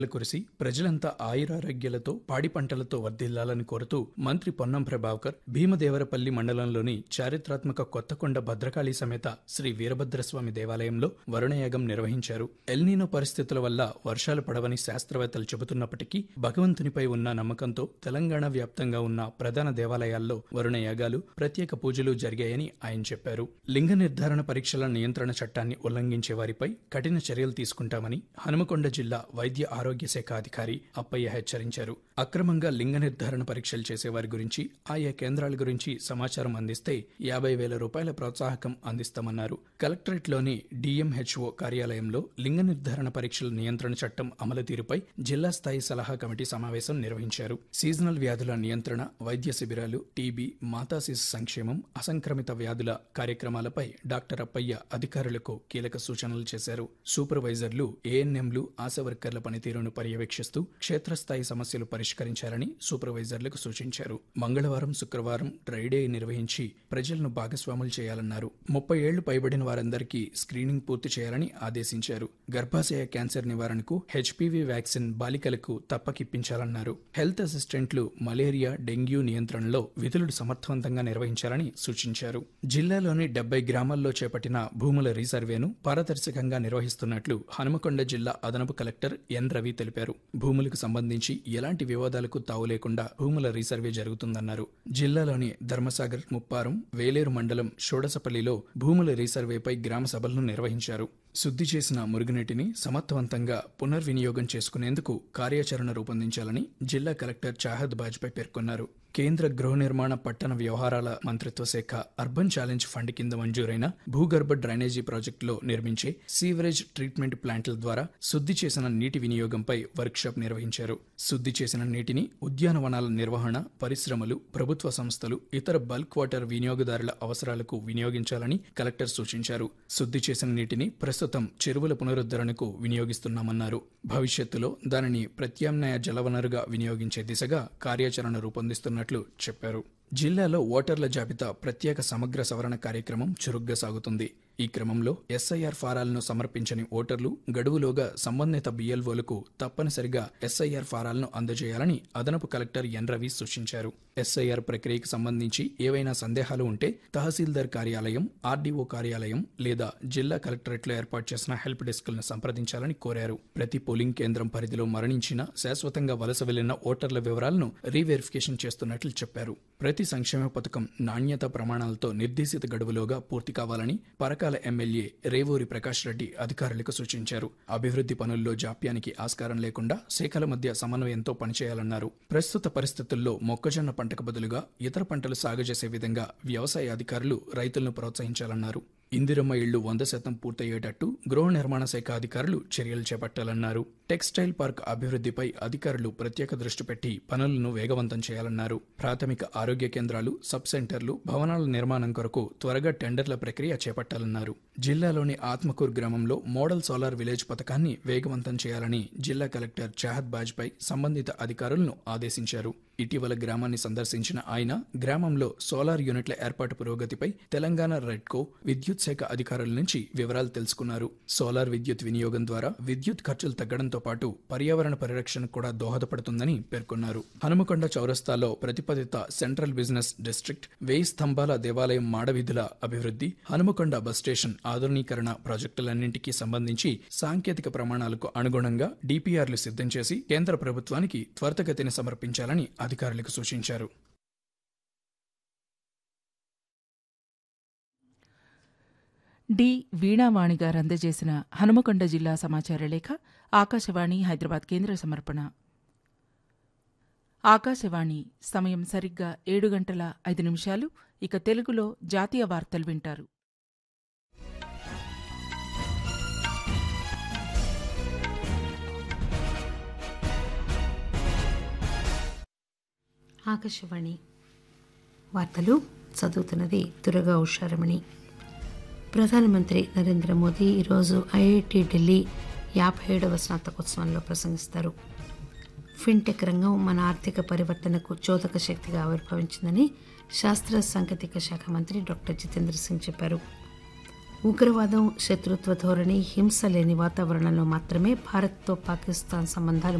కురిసి ప్రజలంతా ఆయురారోగ్యాలతో పాడి పంటలతో వర్ధిల్లాలని కోరుతూ మంత్రి పొన్నం ప్రభాకర్ భీమదేవరపల్లి మండలంలోని చారిత్రాత్మక కొత్తకొండ భద్రకాళి సమేత శ్రీ వీరభద్రస్వామి దేవాలయంలో వరుణయాగం నిర్వహించారు ఎల్నీనో పరిస్థితుల వల్ల వర్షాలు పడవని శాస్త్రవేత్తలు చెబుతున్నప్పటికీ భగవంతునిపై ఉన్న నమ్మకంతో తెలంగాణ వ్యాప్తంగా ఉన్న ప్రధాన దేవాలయాల్లో వరుణయాగాలు ప్రత్యేక పూజలు జరిగాయని ఆయన చెప్పారు లింగ నిర్ధారణ పరీక్షల నియంత్రణ చట్టాన్ని ఉల్లంఘించే వారిపై కఠిన చర్యలు తీసుకుంటామని హనుమకొండ జిల్లా వైద్య ఆరోగ్య శాఖ అధికారి అప్పయ్య హెచ్చరించారు అక్రమంగా లింగ నిర్ధారణ పరీక్షలు చేసేవారి గురించి ఆయా కేంద్రాల గురించి సమాచారం అందిస్తే యాభై వేల రూపాయల ప్రోత్సాహకం అందిస్తామన్నారు కలెక్టరేట్లోని డిఎంహెచ్ఓ కార్యాలయంలో లింగ నిర్ధారణ పరీక్షల నియంత్రణ చట్టం అమలు తీరుపై జిల్లా స్థాయి సలహా కమిటీ సమావేశం నిర్వహించారు సీజనల్ వ్యాధుల నియంత్రణ వైద్య శిబిరాలు టీబీ మాతా శిశు సంక్షేమం అసంక్రమిత వ్యాధుల కార్యక్రమాలపై డాక్టర్ అప్పయ్య అధికారులకు కీలక సూచనలు చేశారు సూపర్వైజర్లు ఏఎన్ఎంలు ఆశా వర్కర్ల పనితీరును పర్యవేక్షిస్తూ క్షేత్రస్థాయి సమస్యలు పరిష్కరించాలని సూపర్వైజర్లకు సూచించారు మంగళవారం శుక్రవారం డ్రైడే నిర్వహించి ప్రజలను భాగస్వాములు చేయాలన్నారు ముప్పై ఏళ్లు పైబడిన వారందరికీ స్క్రీనింగ్ పూర్తి చేయాలని ఆదేశించారు గర్భాశయ క్యాన్సర్ నివారణకు హెచ్పివి వ్యాక్సిన్ బాలికలకు తప్పకిప్పించాలన్నారు హెల్త్ అసిస్టెంట్లు మలేరియా డెంగ్యూ నియంత్రణలో విధులు సమర్థవంతంగా నిర్వహించాలని సూచించారు జిల్లాలోని డెబ్బై గ్రామాల్లో చేపట్టిన భూముల రీసర్వేను పారదర్శకంగా నిర్వహిస్తున్నట్లు హనుమకొండ జిల్లా అదనపు కలెక్టర్ ఎన్ రవి తెలిపారు భూములకు సంబంధించి ఎలాంటి వివాదాలకు తావు లేకుండా భూముల రీసర్వే జరుగుతుందన్నారు జిల్లాలోని ధర్మసాగర్ ముప్పారం వేలేరు మండలం షోడసపల్లిలో భూముల రీసర్వేపై గ్రామ సభలను నిర్వహించారు శుద్ధి చేసిన మురుగునీటిని సమర్థవంతంగా పునర్వినియోగం చేసుకునేందుకు కార్యాచరణ రూపొందించాలని జిల్లా కలెక్టర్ చాహద్ బాజ్పై పేర్కొన్నారు కేంద్ర గృహ నిర్మాణ పట్టణ వ్యవహారాల మంత్రిత్వ శాఖ అర్బన్ ఛాలెంజ్ ఫండ్ కింద మంజూరైన భూగర్భ డ్రైనేజీ ప్రాజెక్టులో నిర్మించే సీవరేజ్ ట్రీట్మెంట్ ప్లాంట్ల ద్వారా శుద్ధి చేసిన నీటి వినియోగంపై వర్క్షాప్ నిర్వహించారు శుద్ధి చేసిన నీటిని ఉద్యానవనాల నిర్వహణ పరిశ్రమలు ప్రభుత్వ సంస్థలు ఇతర బల్క్ వాటర్ వినియోగదారుల అవసరాలకు వినియోగించాలని కలెక్టర్ సూచించారు శుద్ధి చేసిన నీటిని ప్రస్తుతం చెరువుల పునరుద్ధరణకు వినియోగిస్తున్నామన్నారు భవిష్యత్తులో దానిని ప్రత్యామ్నాయ జలవనరుగా వినియోగించే దిశగా కార్యాచరణ రూపొందిస్తున్నట్లు చెప్పారు జిల్లాలో ఓటర్ల జాబితా ప్రత్యేక సమగ్ర సవరణ కార్యక్రమం చురుగ్గా సాగుతుంది ఈ క్రమంలో ఎస్ఐఆర్ ఫారాలను సమర్పించని ఓటర్లు గడువులోగా సంబంధిత బిఎల్ఓలకు తప్పనిసరిగా ఎస్ఐఆర్ ఫారాలను అందజేయాలని అదనపు కలెక్టర్ ఎన్ రవి సూచించారు ఎస్ఐఆర్ ప్రక్రియకు సంబంధించి ఏవైనా సందేహాలు ఉంటే తహసీల్దార్ కార్యాలయం ఆర్డీఓ కార్యాలయం లేదా జిల్లా కలెక్టరేట్లో ఏర్పాటు చేసిన హెల్ప్ డెస్క్లను సంప్రదించాలని కోరారు ప్రతి పోలింగ్ కేంద్రం పరిధిలో మరణించిన శాశ్వతంగా వలస వెళ్లిన ఓటర్ల వివరాలను రీవెరిఫికేషన్ చేస్తున్నట్లు చెప్పారు ప్రతి సంక్షేమ పథకం నాణ్యత ప్రమాణాలతో నిర్దేశిత గడువులోగా పూర్తి కావాలని పరకాల ఎమ్మెల్యే రేవూరి ప్రకాష్ రెడ్డి అధికారులకు సూచించారు అభివృద్ధి పనుల్లో జాప్యానికి ఆస్కారం లేకుండా శాఖల మధ్య సమన్వయంతో పనిచేయాలన్నారు ప్రస్తుత పరిస్థితుల్లో మొక్కజొన్న పంటకు బదులుగా ఇతర పంటలు సాగు చేసే విధంగా వ్యవసాయ అధికారులు రైతులను ప్రోత్సహించాలన్నారు ఇందిరమ్మ ఇళ్లు వంద శాతం పూర్తయ్యేటట్టు గృహ నిర్మాణ శాఖ అధికారులు చర్యలు చేపట్టాలన్నారు టెక్స్టైల్ పార్క్ అభివృద్ధిపై అధికారులు ప్రత్యేక దృష్టి పెట్టి పనులను వేగవంతం చేయాలన్నారు ప్రాథమిక ఆరోగ్య కేంద్రాలు సబ్ సెంటర్లు భవనాల నిర్మాణం కొరకు త్వరగా టెండర్ల ప్రక్రియ చేపట్టాలన్నారు జిల్లాలోని ఆత్మకూరు గ్రామంలో మోడల్ సోలార్ విలేజ్ పథకాన్ని వేగవంతం చేయాలని జిల్లా కలెక్టర్ చాహద్ బాజ్పై సంబంధిత అధికారులను ఆదేశించారు ఇటీవల గ్రామాన్ని సందర్శించిన ఆయన గ్రామంలో సోలార్ యూనిట్ల ఏర్పాటు పురోగతిపై తెలంగాణ రెడ్కో విద్యుత్ శాఖ అధికారుల నుంచి వివరాలు తెలుసుకున్నారు సోలార్ విద్యుత్ వినియోగం ద్వారా విద్యుత్ ఖర్చులు తగ్గడంతో పాటు పర్యావరణ పరిరక్షణ కూడా దోహదపడుతుందని పేర్కొన్నారు హనుమకొండ చౌరస్తాలో ప్రతిపాదిత సెంట్రల్ బిజినెస్ డిస్ట్రిక్ట్ వేయి స్తంభాల దేవాలయం మాడవీధుల అభివృద్ధి హనుమకొండ బస్ స్టేషన్ ఆధునీకరణ ప్రాజెక్టులన్నింటికీ సంబంధించి సాంకేతిక ప్రమాణాలకు అనుగుణంగా డిపిఆర్లు సిద్ధం చేసి కేంద్ర ప్రభుత్వానికి త్వరితగతిని సమర్పించాలని అధికారులకు సూచించారు డి వీణావాణి గారు అందజేసిన హనుమకొండ జిల్లా సమాచార లేఖ ఆకాశవాణి హైదరాబాద్ కేంద్ర సమర్పణ ఆకాశవాణి సమయం సరిగ్గా ఏడు గంటల ఐదు నిమిషాలు ఇక తెలుగులో జాతీయ వార్తలు వింటారు ఆకాశవాణి వార్తలు చదువుతున్నది దురగా ఉషారమణి ప్రధానమంత్రి నరేంద్ర మోదీ ఈరోజు ఐఐటి ఢిల్లీ యాభై ఏడవ స్నాతకోత్సవంలో ప్రసంగిస్తారు ఫిన్టెక్ రంగం మన ఆర్థిక పరివర్తనకు చోదక శక్తిగా ఆవిర్భవించిందని శాస్త్ర సాంకేతిక శాఖ మంత్రి డాక్టర్ జితేంద్ర సింగ్ చెప్పారు ఉగ్రవాదం శత్రుత్వ ధోరణి హింస లేని వాతావరణంలో మాత్రమే భారత్తో పాకిస్తాన్ సంబంధాలు